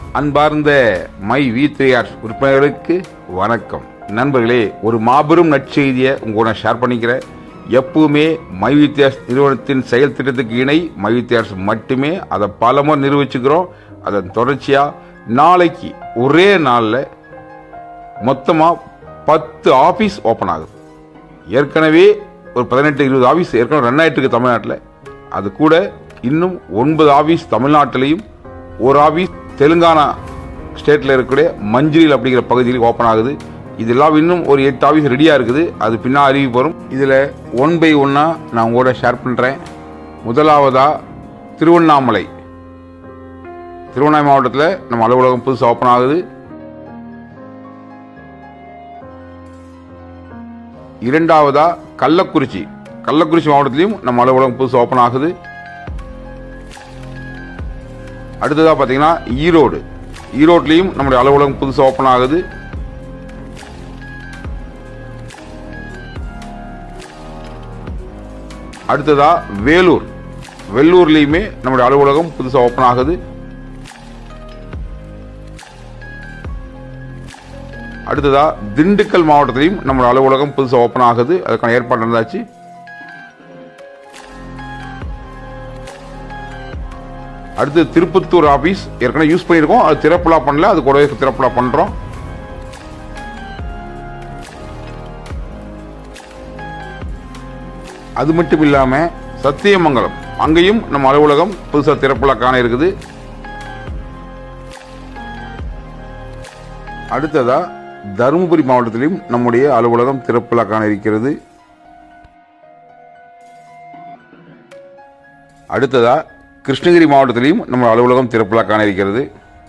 அன்பார்ந்த my we த்ரீஆர்ஸ் உறுப்பினர்களுக்கு வணக்கம் நண்பர்களே ஒரு மாபெரும் நற்செய்தியை உங்களோட ஷேர் பண்ணிக்கிறேன் எப்பவுமே மை வித்தியாஸ் நிறுவனத்தின் செயல் திட்டத்துக்கு இணை மை வித்தியாஸ் மட்டுமே அதை பலமுறை நிரூபிச்சுக்கிறோம் அதன் தொடர்ச்சியா நாளைக்கு ஒரே நாளில் மொத்தமாக பத்து ஆஃபீஸ் ஓப்பன் ஆகுது ஏற்கனவே ஒரு பதினெட்டு இருபது ஆஃபீஸ் ஏற்கனவே ரன் ஆயிட்டு இருக்கு தமிழ்நாட்டில் அது கூட இன்னும் ஒன்பது ஆஃபீஸ் தமிழ்நாட்டிலையும் ஒரு ஆஃபீஸ் தெலுங்கானா ஸ்டேட்டில் இருக்கக்கூடிய மஞ்சிரில் அப்படிங்கிற பகுதியில் ஓப்பன் ஆகுது இதெல்லாம் இன்னும் ஒரு எட்டு ஆஃபீஸ் ரெடியாக இருக்குது அது பின்னா அறிவிப்பு வரும் இதில் ஒன் பை ஒன்னாக நான் உங்களோட ஷேர் பண்ணுறேன் முதலாவதாக திருவண்ணாமலை திருவண்ணாமலை மாவட்டத்தில் நம்ம அலுவலகம் புதுசாக ஓப்பன் ஆகுது இரண்டாவதா கள்ளக்குறிச்சி கள்ளக்குறிச்சி மாவட்டத்திலையும் நம்ம அலுவலகம் புதுசு ஓப்பன் ஆகுது அடுத்ததா பாத்தீங்கன்னா ஈரோடு ஈரோட்லயும் நம்முடைய அலுவலகம் புதுசு ஓப்பன் ஆகுது அடுத்ததா வேலூர் வெள்ளூர்லயுமே நம்முடைய அலுவலகம் புதுசா ஓப்பன் ஆகுது அடுத்ததா திண்டுக்கல் மாவட்டத்திலையும் நம்ம அலுவலகம் புதுசாக ஓப்பன் ஆகுது அதுக்கான ஏற்பாடு நடந்தாச்சு அடுத்து திருப்பத்தூர் ஆபீஸ் ஏற்கனவே யூஸ் பண்ணியிருக்கோம் அது திறப்புலா பண்ணல அது கூடவே திறப்புலா பண்றோம் அது மட்டும் இல்லாம சத்தியமங்கலம் அங்கேயும் நம்ம அலுவலகம் புதுசாக திறப்புலா காண இருக்குது அடுத்ததா தருமபுரி மாவட்டத்திலும் நம்முடைய அலுவலகம் திறப்புலா காண இருக்கிறது அடுத்ததா கிருஷ்ணகிரி மாவட்டத்திலையும் நம்ம அலுவலகம் திறப்புலா காண இருக்கிறது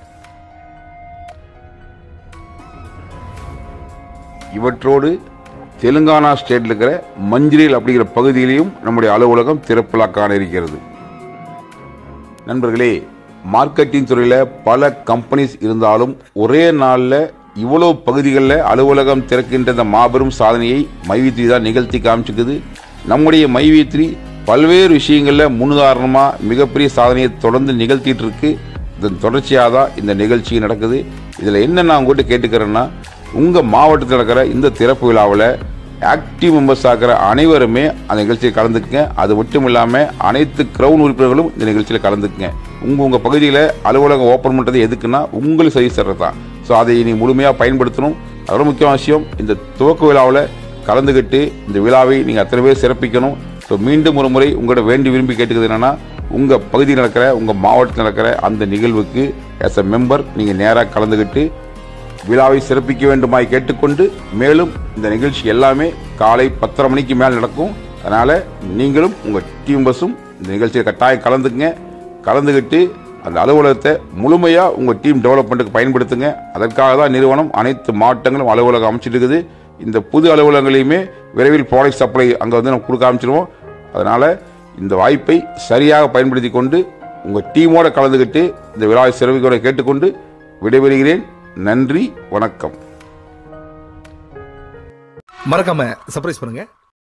இவற்றோடு தெலுங்கானா ஸ்டேட்ல இருக்கிற மஞ்சிரில் அப்படிங்கிற பகுதியிலையும் நம்முடைய அலுவலகம் திறப்புலா காண இருக்கிறது நண்பர்களே மார்க்கெட்டிங் துறையில் பல கம்பெனிஸ் இருந்தாலும் ஒரே நாளில் இவ்வளவு பகுதிகளில் அலுவலகம் திறக்கின்ற இந்த மாபெரும் சாதனையை மைவித்ரி தான் நிகழ்த்தி காமிச்சுக்குது நம்முடைய மைவித்ரி பல்வேறு விஷயங்களில் முன்னுதாரணமாக மிகப்பெரிய சாதனையை தொடர்ந்து நிகழ்த்திட்டு இருக்கு இதன் தொடர்ச்சியாக தான் இந்த நிகழ்ச்சி நடக்குது இதில் என்ன நான் உங்கள்கிட்ட கேட்டுக்கிறேன்னா உங்கள் மாவட்டத்தில் நடக்கிற இந்த திறப்பு விழாவில் ஆக்டிவ் மெம்பர்ஸ் ஆகிற அனைவருமே அந்த நிகழ்ச்சியில் கலந்துக்குங்க அது மட்டும் இல்லாமல் அனைத்து கிரவுன் உறுப்பினர்களும் இந்த நிகழ்ச்சியில் கலந்துக்குங்க உங்கள் உங்கள் பகுதியில் அலுவலகம் ஓப்பன் பண்ணுறது எதுக்குன்னா உங்களுக்கு சரி தர்றது தான் ஸோ அதை நீ முழுமையாக பயன்படுத்தணும் அதோட முக்கியமான விஷயம் இந்த துவக்க விழாவில் கலந்துக்கிட்டு இந்த விழாவை நீங்கள் அத்தனை பேர் சிறப்பிக்கணும் ஸோ மீண்டும் ஒரு முறை உங்களோட வேண்டி விரும்பி கேட்டுக்கிறது என்னன்னா உங்கள் பகுதியில் நடக்கிற உங்கள் மாவட்டத்தில் நடக்கிற அந்த நிகழ்வுக்கு ஆஸ் அ மெம்பர் நீங்கள் நேராக கலந்துக்கிட்டு விழாவை சிறப்பிக்க வேண்டுமாய் கேட்டுக்கொண்டு மேலும் இந்த நிகழ்ச்சி எல்லாமே காலை பத்தரை மணிக்கு மேல் நடக்கும் அதனால நீங்களும் உங்க டீம் பஸ்ஸும் இந்த நிகழ்ச்சியில் கட்டாயம் கலந்துக்குங்க கலந்துக்கிட்டு அந்த அலுவலகத்தை முழுமையா உங்க டீம் டெவலப்மெண்ட்டுக்கு பயன்படுத்துங்க அதற்காக தான் நிறுவனம் அனைத்து மாவட்டங்களும் அலுவலகம் அமைச்சிட்டு இருக்குது இந்த புது அலுவலகங்களையுமே விரைவில் ப்ராடக்ட் சப்ளை அங்கே வந்து நம்ம கொடுக்க ஆரம்பிச்சிருவோம் அதனால இந்த வாய்ப்பை சரியாக பயன்படுத்தி கொண்டு உங்க டீமோட கலந்துக்கிட்டு இந்த விழாவை சிறப்பிக்க கேட்டுக்கொண்டு விடைபெறுகிறேன் நன்றி வணக்கம் மறக்காம சர்ப்ரைஸ் பண்ணுங்க